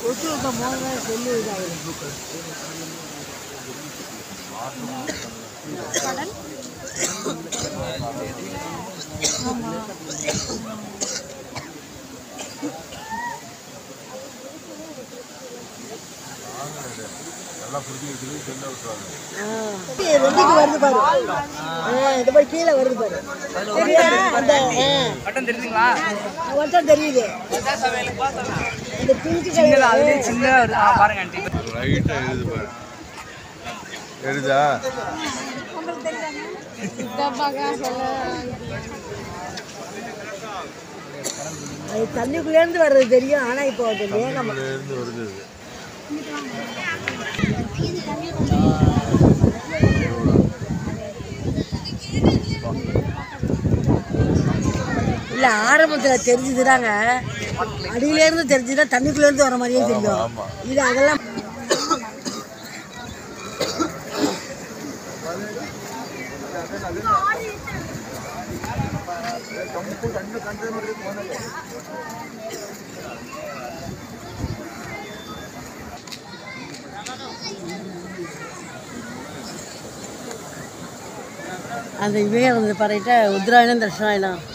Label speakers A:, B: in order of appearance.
A: கடல்
B: நல்லா புரிஞ்சு வச்சுட்டு செல்ல விட்டுறாங்க
C: ரெண்டுக்கு வருது பாரு ஆ, இந்த மாதிரி கீழே வருது பாரு சரியா அந்த
D: வட்டம் தெரியுதுங்களா
C: வட்டம் தெரியுது இந்த பிங்க்
D: சின்னதா அதுலேயே சின்னதாக வருது ஆ பாருங்க ஆண்டி
B: லைட்டாக எழுது பாரு எழுதா
C: அது தண்ணிக்குள்ளேருந்து வர்றது தெரியும் ஆனா இப்போ அது வேகம்
B: இருந்து வருது இது.
C: இல்ல ஆரம்பத்துல தெரிஞ்சுதுதாங்க அடியில இருந்து தெரிஞ்சுதா தண்ணிக்குள்ள இருந்து வர மாதிரியே தெரியும்
B: ஆமா.
C: இது அதெல்லாம் அந்த விவேகானந்த பாறையிட்ட உத்ராயணம் தர்ஷனாயணம்